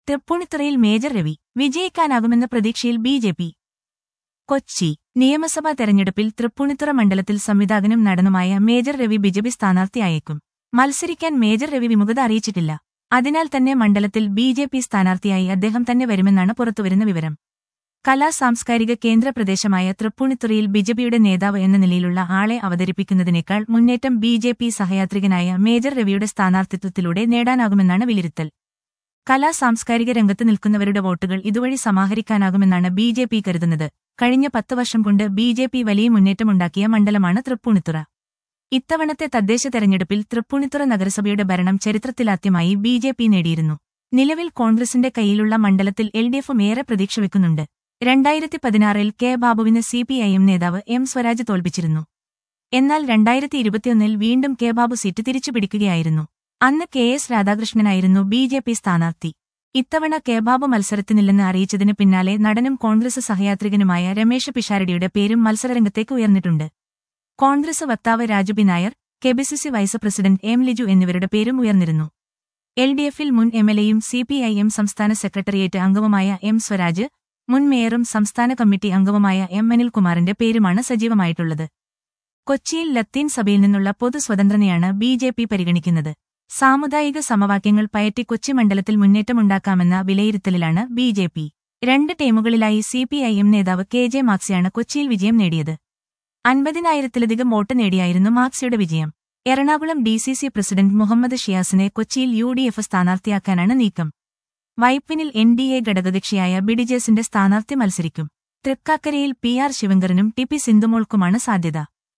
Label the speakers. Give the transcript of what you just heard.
Speaker 1: തൃപ്പൂണിത്തുറയിൽ major Ravi വിജയിക്കാനാകുമെന്ന പ്രതീക്ഷയിൽ B J P Kochi നിയമസഭാ തെരഞ്ഞെടുപ്പിൽ തൃപ്പൂണിത്തുറ മണ്ഡലത്തിൽ സംവിധായകനും നടനുമായ മേജർ രവി ബിജെപി സ്ഥാനാർത്ഥിയായേക്കും മത്സരിക്കാൻ മേജർ രവി വിമുഖത അറിയിച്ചിട്ടില്ല അതിനാൽ തന്നെ മണ്ഡലത്തിൽ ബി ജെ പി സ്ഥാനാർത്ഥിയായി അദ്ദേഹം തന്നെ വരുമെന്നാണ് പുറത്തുവരുന്ന വിവരം കലാ സാംസ്കാരിക കേന്ദ്ര പ്രദേശമായ തൃപ്പൂണിത്തുറയിൽ ബിജെപിയുടെ നേതാവ് എന്ന നിലയിലുള്ള ആളെ അവതരിപ്പിക്കുന്നതിനേക്കാൾ മുന്നേറ്റം ബി ജെ പി സഹയാത്രികനായ മേജർ രവിയുടെ സ്ഥാനാർത്ഥിത്വത്തിലൂടെ നേടാനാകുമെന്നാണ് വിലയിരുത്തൽ കലാ സാംസ്കാരിക രംഗത്ത് നിൽക്കുന്നവരുടെ വോട്ടുകൾ ഇതുവഴി സമാഹരിക്കാനാകുമെന്നാണ് ബി ജെ പി കരുതുന്നത് കഴിഞ്ഞ പത്ത് വർഷം കൊണ്ട് ബി ജെ പി വലിയ മുന്നേറ്റമുണ്ടാക്കിയ മണ്ഡലമാണ് തൃപ്പൂണിത്തുറ ഇത്തവണത്തെ തദ്ദേശ തെരഞ്ഞെടുപ്പിൽ തൃപ്പൂണിത്തുറ നഗരസഭയുടെ ഭരണം ചരിത്രത്തിലാദ്യമായി ബി ജെ പി നേടിയിരുന്നു നിലവിൽ കോൺഗ്രസിന്റെ കയ്യിലുള്ള മണ്ഡലത്തിൽ എൽ ഡി എഫും ഏറെ പ്രതീക്ഷ വെക്കുന്നുണ്ട് രണ്ടായിരത്തി പതിനാറിൽ കെ ബാബുവിന് സി പി ഐ എം നേതാവ് എം സ്വരാജ് തോൽപ്പിച്ചിരുന്നു എന്നാൽ രണ്ടായിരത്തി ഇരുപത്തിയൊന്നിൽ വീണ്ടും കെ ബാബു സീറ്റ് തിരിച്ചുപിടിക്കുകയായിരുന്നു അന്ന് കെ എസ് രാധാകൃഷ്ണനായിരുന്നു ബി ജെ പി സ്ഥാനാർത്ഥി ഇത്തവണ കെ ബാബു മത്സരത്തിനില്ലെന്ന് അറിയിച്ചതിന് പിന്നാലെ നടനും കോൺഗ്രസ് സഹയാത്രികനുമായ രമേശ് പിഷാരടിയുടെ പേരും മത്സരരംഗത്തേക്ക് ഉയർന്നിട്ടുണ്ട് കോൺഗ്രസ് വക്താവ് Raju B Nair K B C C vice president M Liju എന്നിവരുടെ പേരും ഉയർന്നിരുന്നു എൽ ഡി എഫിൽ മുൻ എം എൽ എയും സി പി ഐ എം സംസ്ഥാന സെക്രട്ടേറിയറ്റ് അംഗവുമായ എം സ്വരാജ് മുൻ മേയറും സംസ്ഥാന കമ്മിറ്റി അംഗവുമായ എം അനിൽകുമാറിന്റെ പേരുമാണ് സജീവമായിട്ടുള്ളത് കൊച്ചിയിൽ ലത്തീൻ സഭയിൽ നിന്നുള്ള പൊതു സ്വതന്ത്രനെയാണ് ബി ജെ പി പരിഗണിക്കുന്നത് സാമുദായിക സമവാക്യങ്ങൾ പയറ്റി കൊച്ചി മണ്ഡലത്തിൽ മുന്നേറ്റമുണ്ടാക്കാമെന്ന വിലയിരുത്തലിലാണ് ബി ജെ പി രണ്ട് ടീമുകളിലായി സി പി ഐ എം നേതാവ് കെ ജെ മാക്സിയാണ് കൊച്ചിയിൽ വിജയം നേടിയത് അൻപതിനായിരത്തിലധികം വോട്ട് നേടിയായിരുന്നു മാക്സിയുടെ വിജയം Ernakulam D C C president Muhammad ഷിയാസിനെ കൊച്ചിയിൽ യു ഡി എഫ് സ്ഥാനാർത്ഥിയാക്കാനാണ് നീക്കം വൈപ്പിനിൽ എൻ ഡി എ ഘടകകക്ഷിയായ ബിഡിജേസിന്റെ സ്ഥാനാർത്ഥി മത്സരിക്കും തൃക്കാക്കരയിൽ പി ആർ ശിവങ്കരനും ടി പി സിന്ധുമോൾക്കുമാണ് സാധ്യത